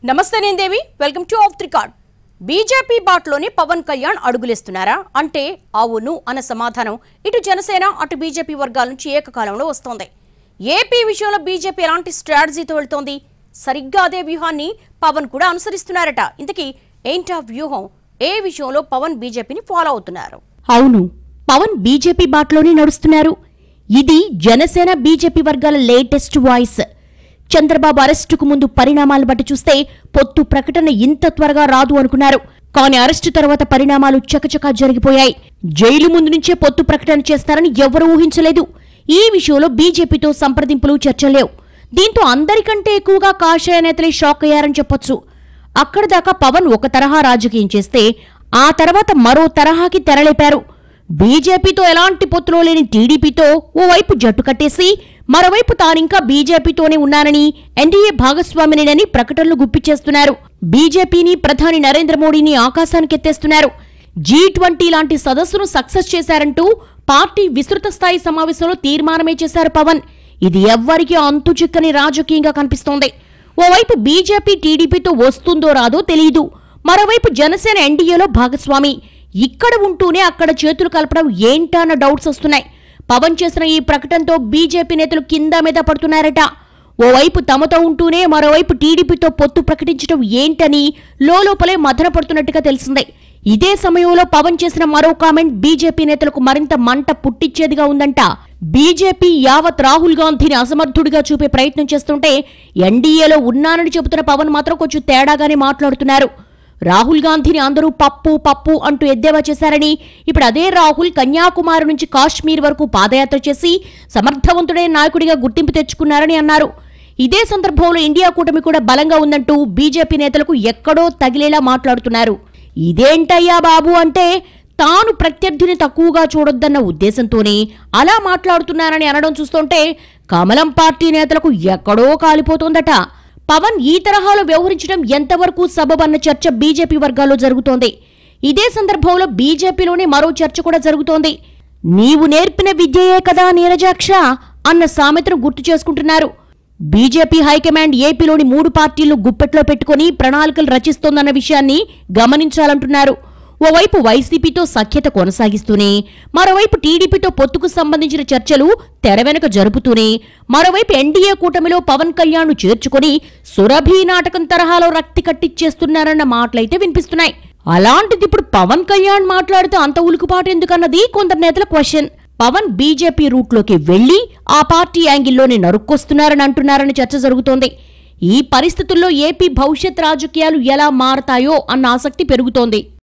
నమస్తే నేను Devi welcome to off record BJP బాటలోనే పవన్ కళ్యాణ్ అడుగులేస్తున్నారా అంటే అవును అన్న సమాధానం ఇటు జనసేన అటు బీజేపీ వర్గాల నుంచి ఏకకాలంలో వస్తోంది ఏపీ విషయంలో బీజేపీ ఎలాంటి స్ట్రాటజీతో వెళ్తోంది సరిగ్గా అదే వ్యూహాన్ని పవన్ కూడా అనుసరిస్తున్నారట ఇంతకీ ఏంటా వ్యూహం ఏ విషయంలో పవన్ బీజేపీని ఫాలో అవుతున్నారు అవును పవన్ బీజేపీ బాటలోనే నడుస్తున్నారు ఇది జనసేన బీజేపీ వర్గాల లేటెస్ట్ వాయిస్ చంద్రబాబు అరెస్టుకు ముందు పరిణామాలు బట్టి చూస్తే పొత్తు ప్రకటన ఇంత త్వరగా రాదు అనుకున్నారు కానీ అరెస్టు తర్వాత పరిణామాలు చకచకా జరిగిపోయాయి జైలు ముందు నుంచే పొత్తు ప్రకటన చేస్తారని ఎవరూ ఊహించలేదు ఈ విషయంలో బీజేపీతో సంప్రదింపులు చర్చలేవు దీంతో అందరికంటే ఎక్కువగా కాషాయ నేతలే షాక్ అయ్యారని చెప్పొచ్చు అక్కడ దాకా పవన్ ఒక తరహా రాజకీయం చేస్తే ఆ తర్వాత మరో తరహాకి తెరలేపారు బీజేపీతో ఎలాంటి పొత్తులో లేని టీడీపీతో ఓవైపు జట్టు కట్టేసి మరోవైపు తానింకా బీజేపీతోనే ఉన్నానని ఎన్డీఏ భాగస్వామినేనని ప్రకటనలు గుప్పిచేస్తున్నారు బీజేపీని ప్రధాని నరేంద్ర మోడీని ఆకాశానికెత్తేస్తున్నారు జీ ట్వంటీ లాంటి సదస్సును సక్సెస్ చేశారంటూ పార్టీ విస్తృత స్థాయి సమావేశంలో తీర్మానమే చేశారు పవన్ ఇది ఎవ్వరికీ అంతు చిక్కని రాజకీయంగా కనిపిస్తోంది ఓవైపు బీజేపీ టీడీపీతో వస్తుందో రాదో తెలియదు మరోవైపు జనసేన ఎన్డీఏలో భాగస్వామి ఇక్కడ ఉంటూనే అక్కడ చేతులు కలపడం ఏంటా అన్న డౌట్స్ వస్తున్నాయి పవన్ చేసిన ఈ ప్రకటనతో బీజేపీ నేతలు కింద మీద పడుతున్నారట ఓవైపు తమతో ఉంటూనే మరోవైపు టీడీపీతో పొత్తు ప్రకటించడం ఏంటని లోపలే మదన పడుతున్నట్టుగా తెలిసిందే ఇదే సమయంలో పవన్ చేసిన మరో కామెంట్ బీజేపీ నేతలకు మరింత మంట పుట్టించేదిగా ఉందంట బీజేపీ యావత్ రాహుల్ గాంధీని అసమర్థుడిగా చూపే ప్రయత్నం చేస్తుంటే ఎన్డీఏలో ఉన్నానని చెబుతున్న పవన్ మాత్రం కొంచెం తేడాగానే మాట్లాడుతున్నారు రాహుల్ గాంధీని అందరూ పప్పు పప్పు అంటూ ఎద్దేవా చేశారని ఇప్పుడు అదే రాహుల్ కన్యాకుమారి నుంచి కాశ్మీర్ వరకు పాదయాత్ర చేసి సమర్థవంతుడైన నాయకుడిగా గుర్తింపు తెచ్చుకున్నారని అన్నారు ఇదే సందర్భంలో ఇండియా కూటమి కూడా బలంగా ఉందంటూ బీజేపీ నేతలకు ఎక్కడో తగిలేలా మాట్లాడుతున్నారు ఇదేంటయ్యా బాబు అంటే తాను ప్రత్యర్థిని తక్కువగా చూడొద్దన్న ఉద్దేశంతోనే అలా మాట్లాడుతున్నారని అనడం చూస్తుంటే కమలం పార్టీ నేతలకు ఎక్కడో కాలిపోతోందట పవన్ ఈ తరహాలో వ్యవహరించడం ఎంతవరకు సబబన్న చర్చ బీజేపీ వర్గాల్లో జరుగుతోంది ఇదే సందర్భంలో బీజేపీలోనే మరో చర్చ కూడా జరుగుతోంది నీవు నేర్పిన విద్యయే కదా నీరజాక్ష అన్న సామెతను గుర్తు చేసుకుంటున్నారు బీజేపీ హైకమాండ్ ఏపీలోని మూడు పార్టీలను గుప్పెట్లో పెట్టుకుని ప్రణాళికలు రచిస్తోందన్న విషయాన్ని గమనించాలంటున్నారు ఓవైపు వైసీపీతో సఖ్యత కొనసాగిస్తూనే మరోవైపు టీడీపీతో పొత్తుకు సంబంధించిన చర్చలు తెర వెనుక జరుపుతూనే మరోవైపు ఎన్డీఏ కూటమిలో పవన్ కళ్యాణ్ చేర్చుకొని సురభి నాటకం తరహాలో రక్తి కట్టిచ్చేస్తున్నారన్న మాటలైతే వినిపిస్తున్నాయి అలాంటిది ఇప్పుడు పవన్ కళ్యాణ్ మాట్లాడితే అంత ఉలుకుపాటు ఎందుకన్నది కొందరు నేతల క్వశ్చన్ పవన్ బీజేపీ రూట్లోకి వెళ్లి ఆ పార్టీ యాంగిల్లోనే నరుక్కొస్తున్నారని అంటున్నారని చర్చ జరుగుతోంది ఈ పరిస్థితుల్లో ఏపీ భవిష్యత్ రాజకీయాలు ఎలా మారతాయో అన్న ఆసక్తి పెరుగుతోంది